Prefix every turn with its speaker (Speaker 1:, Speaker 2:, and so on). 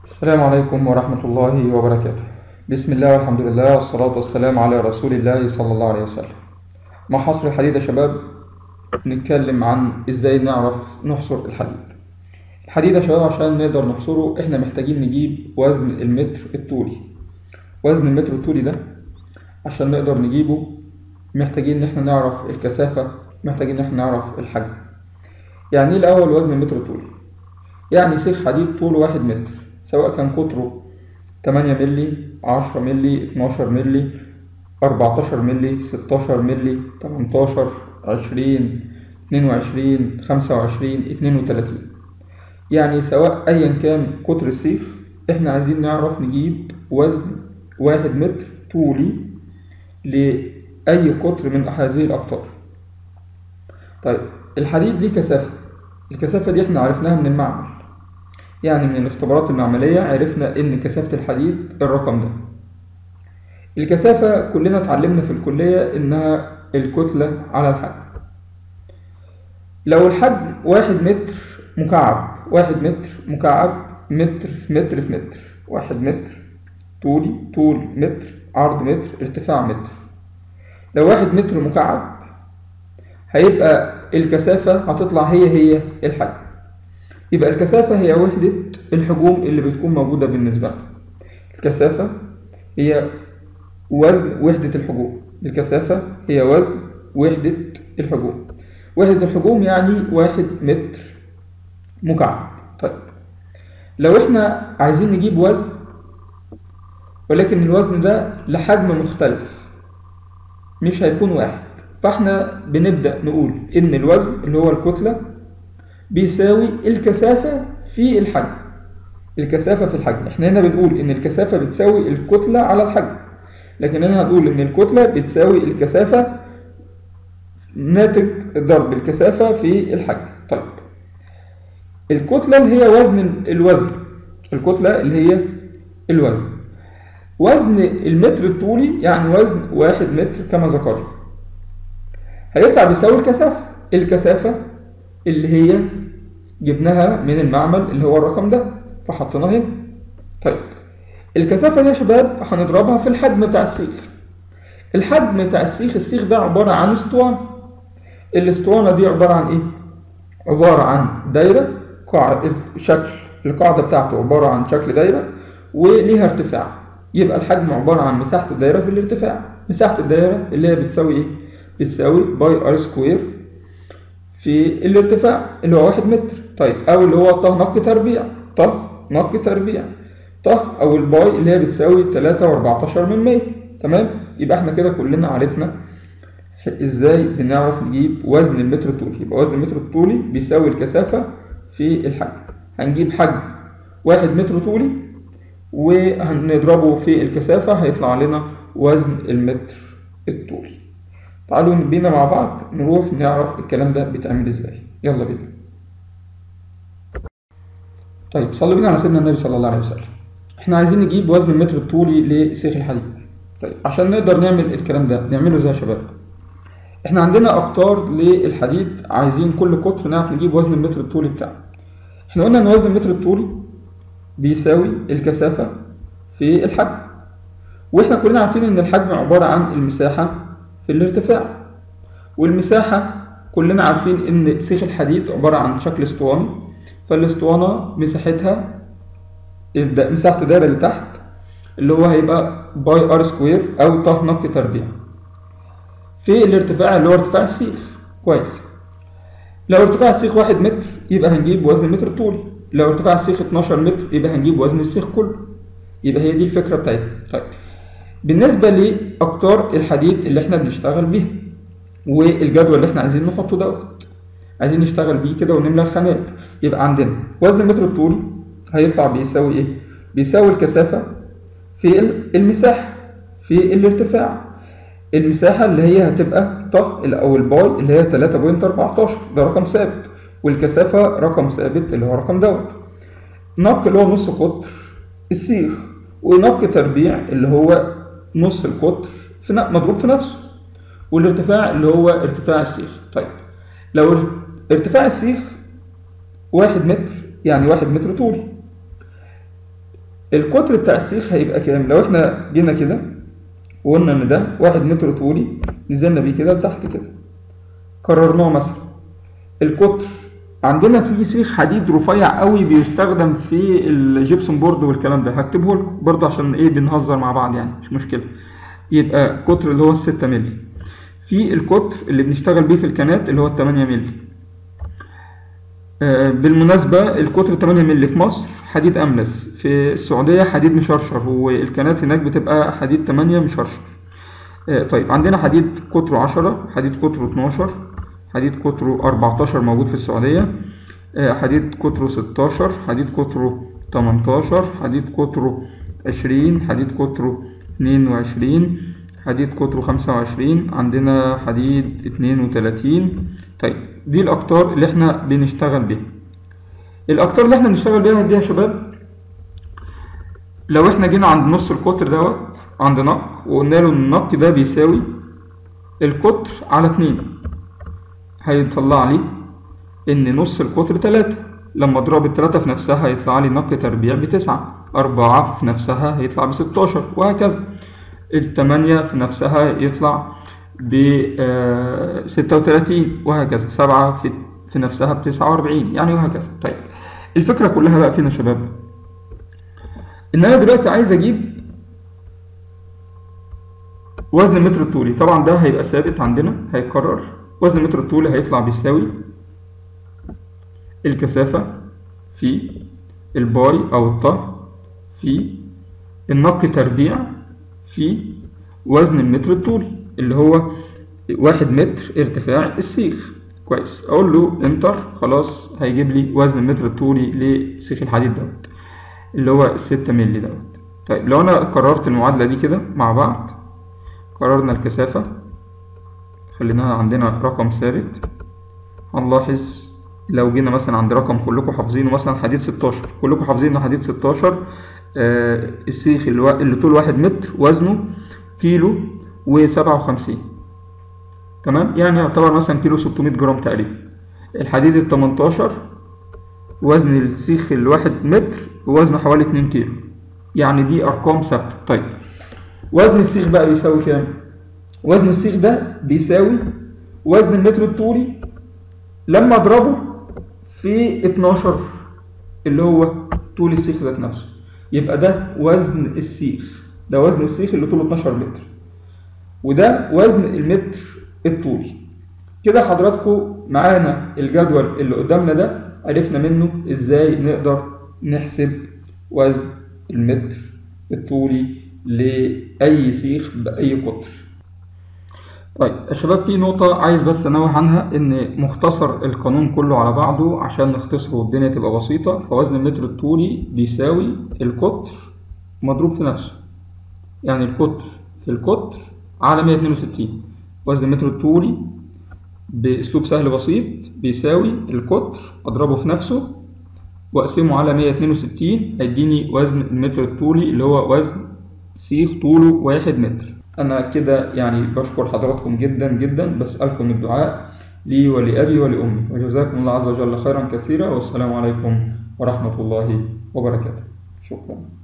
Speaker 1: السلام عليكم ورحمة الله وبركاته بسم الله والحمد لله والصلاة والسلام على رسول الله صلى الله عليه وسلم مع حصر الحديد يا شباب نتكلم عن ازاي نعرف نحصر الحديد الحديد يا شباب عشان نقدر نحصره احنا محتاجين نجيب وزن المتر الطولي وزن المتر الطولي ده عشان نقدر نجيبه محتاجين ان احنا نعرف الكثافة محتاجين ان احنا نعرف الحجم يعني ايه الاول وزن المتر الطولي يعني سيخ حديد طوله واحد متر سواء كان قطره 8 ملي 10 ملي 12 ملي 14 ملي 16 ملي 18 20 22 25 32 يعني سواء أيا كان قطر السيخ احنا عايزين نعرف نجيب وزن واحد متر طولي لأي قطر من هذه الأقطار طيب الحديد ليه كثافة الكثافة دي احنا عرفناها من المعمل يعني من الاختبارات المعملية عرفنا إن كثافة الحديد الرقم ده الكثافة كلنا اتعلمنا في الكلية إنها الكتلة على الحجم لو الحجم واحد متر مكعب واحد متر مكعب متر في متر في متر واحد متر طولي طول متر عرض متر ارتفاع متر لو واحد متر مكعب هيبقى الكثافة هتطلع هي هي الحجم يبقى الكثافة هي وحدة الحجوم اللي بتكون موجودة بالنسبة لنا الكثافة هي وزن وحدة الحجوم الكثافة هي وزن وحدة الحجوم وحدة الحجوم يعني واحد متر مكعب طيب لو احنا عايزين نجيب وزن ولكن الوزن ده لحجم مختلف مش هيكون واحد فاحنا بنبدأ نقول إن الوزن اللي هو الكتلة بيساوي الكثافة في الحجم الكثافة في الحجم احنا هنا بنقول ان الكثافة بتساوي الكتلة على الحجم لكن هنا هنقول ان الكتلة بتساوي الكثافة ناتج ضرب الكثافة في الحجم طيب الكتلة اللي هي وزن الوزن الكتلة اللي هي الوزن وزن المتر الطولي يعني وزن واحد متر كما ذكرنا هيطلع بيساوي الكثافة الكثافة اللي هي جبناها من المعمل اللي هو الرقم ده فحطيناه هنا طيب الكثافة دي يا شباب هنضربها في الحجم بتاع السيخ الحجم بتاع السيخ السيخ ده عبارة عن اسطوانة الاسطوانة دي عبارة عن ايه؟ عبارة عن دايرة قاعدة شكل القاعدة بتاعته عبارة عن شكل دايرة وليها ارتفاع يبقى الحجم عبارة عن مساحة الدايرة في الارتفاع مساحة الدايرة اللي هي بتساوي ايه؟ بتساوي باي ار سكوير في الارتفاع اللي هو واحد متر طيب او اللي هو طه نق تربيع طه نق تربيع طه او الباي اللي هي بتساوي تلاتة واربعتاشر من مية تمام يبقى احنا كده كلنا عرفنا ازاي بنعرف نجيب وزن المتر الطولي يبقى وزن المتر الطولي بيساوي الكثافة في الحجم هنجيب حجم واحد متر طولي وهنضربه في الكثافة هيطلع لنا وزن المتر الطولي تعالوا بينا مع بعض نروح نعرف الكلام ده بيتعمل ازاي يلا بينا طيب صلوا بينا على سيدنا النبي صلى الله عليه وسلم احنا عايزين نجيب وزن المتر الطولي لسيخ الحديد طيب عشان نقدر نعمل الكلام ده نعمله ازاي يا شباب احنا عندنا اقطار للحديد عايزين كل قطر نعرف نجيب وزن المتر الطولي بتاعه احنا قلنا ان وزن المتر الطولي بيساوي الكثافة في الحجم واحنا كلنا عارفين ان الحجم عبارة عن المساحة في الارتفاع والمساحة كلنا عارفين إن سيخ الحديد عبارة عن شكل اسطواني فالاسطوانة مساحتها مساحة الدايرة اللي تحت اللي هو هيبقى باي ار سكوير أو طه نق تربيع في الارتفاع اللي هو ارتفاع السيخ كويس لو ارتفاع السيخ واحد متر يبقى هنجيب وزن المتر الطولي لو ارتفاع السيخ 12 متر يبقى هنجيب وزن السيخ كله يبقى هي دي الفكرة بتاعتنا طيب بالنسبة لأقطار الحديد اللي احنا بنشتغل بيها والجدول اللي احنا عايزين نحطه دوت عايزين نشتغل بيه كده ونملى الخانات يبقى عندنا وزن المتر الطولي هيطلع بيساوي ايه؟ بيساوي الكثافة في المساحة في الارتفاع المساحة اللي هي هتبقى ط أو الباي اللي هي 3.14 ده رقم ثابت والكثافة رقم ثابت اللي هو رقم دوت نق اللي هو نص قطر السيخ ونق تربيع اللي هو نص القطر في مضروب في نفسه والارتفاع اللي هو ارتفاع السيخ طيب لو ارتفاع السيخ واحد متر يعني واحد متر طولي القطر بتاع السيخ هيبقى كام لو احنا جينا كده وقلنا ان ده واحد متر طولي نزلنا بيه كده لتحت كده كررناه مثلا القطر عندنا في سيخ حديد رفيع قوي بيستخدم في الجبسون بورد والكلام ده هكتبه لكم برضه عشان ايه بنهزر مع بعض يعني مش مشكله يبقى قطر اللي هو الستة مللي في القطر اللي بنشتغل بيه في الكنات اللي هو التمانية مللي آه بالمناسبة القطر 8 مللي في مصر حديد أملس في السعودية حديد مشرشر والكنات هناك بتبقى حديد 8 مشرشر آه طيب عندنا حديد قطره 10 حديد قطره 12 حديد قطره 14 موجود في السعودية آه حديد قطره 16 حديد قطره 18 حديد قطره 20 حديد قطره 22 حديد قطره 25 عندنا حديد 32 طيب دي الأقطار اللي احنا بنشتغل بيها الأقطار اللي احنا بنشتغل بيها دي يا شباب لو احنا جينا عند نص القطر دوت عند نق وقلنا له النق ده بيساوي القطر على اتنين هيطلع لي ان نص القطر تلاتة لما اضرب التلاتة في نفسها هيطلع لي نق تربيع بتسعة أربعة في نفسها هيطلع بستاشر وهكذا التمانية في نفسها يطلع ب ستة وتلاتين وهكذا سبعة في, في نفسها بتسعة وأربعين يعني وهكذا طيب الفكرة كلها بقى فين يا شباب إن أنا دلوقتي عايز أجيب وزن المتر الطولي طبعا ده هيبقى ثابت عندنا هيتكرر وزن المتر الطولي هيطلع بيساوي الكثافة في الباي أو الطه في النق تربيع في وزن المتر الطولي اللي هو واحد متر ارتفاع السيخ كويس اقول له انتر خلاص هيجيب لي وزن المتر الطولي لسيخ الحديد دوت اللي هو الستة مللي دوت طيب لو انا قررت المعادلة دي كده مع بعض قررنا الكثافة خليناها عندنا رقم ثابت هنلاحظ لو جينا مثلا عند رقم كلكم حافظينه مثلا حديد 16 كلكم حافظين حديد 16 آه السيخ اللي, اللي طول واحد متر وزنه كيلو وسبعة وخمسين تمام يعني يعتبر مثلا كيلو ستمية جرام تقريبا الحديد التمنتاشر وزن السيخ الواحد متر وزنه حوالي اتنين كيلو يعني دي أرقام ثابتة طيب وزن السيخ بقى بيساوي كام؟ وزن السيخ ده بيساوي وزن المتر الطولي لما اضربه في 12 اللي هو طول السيخ ذات نفسه يبقى ده وزن السيخ ده وزن السيخ اللي طوله 12 متر وده وزن المتر الطولي كده حضراتكم معانا الجدول اللي قدامنا ده عرفنا منه ازاي نقدر نحسب وزن المتر الطولي لأي سيخ بأي قطر طيب يا شباب في نقطة عايز بس أنوه عنها إن مختصر القانون كله على بعضه عشان نختصره والدنيا تبقى بسيطة فوزن المتر الطولي بيساوي القطر مضروب في نفسه يعني القطر في القطر على 162 وزن المتر الطولي بأسلوب سهل بسيط بيساوي القطر أضربه في نفسه وأقسمه على 162 هيديني وزن المتر الطولي اللي هو وزن سيخ طوله واحد متر أنا كده يعني بشكر حضراتكم جدا جدا بسألكم الدعاء لي ولأبي ولأمي وجزاكم الله عز وجل خيرا كثيرا والسلام عليكم ورحمة الله وبركاته شكرا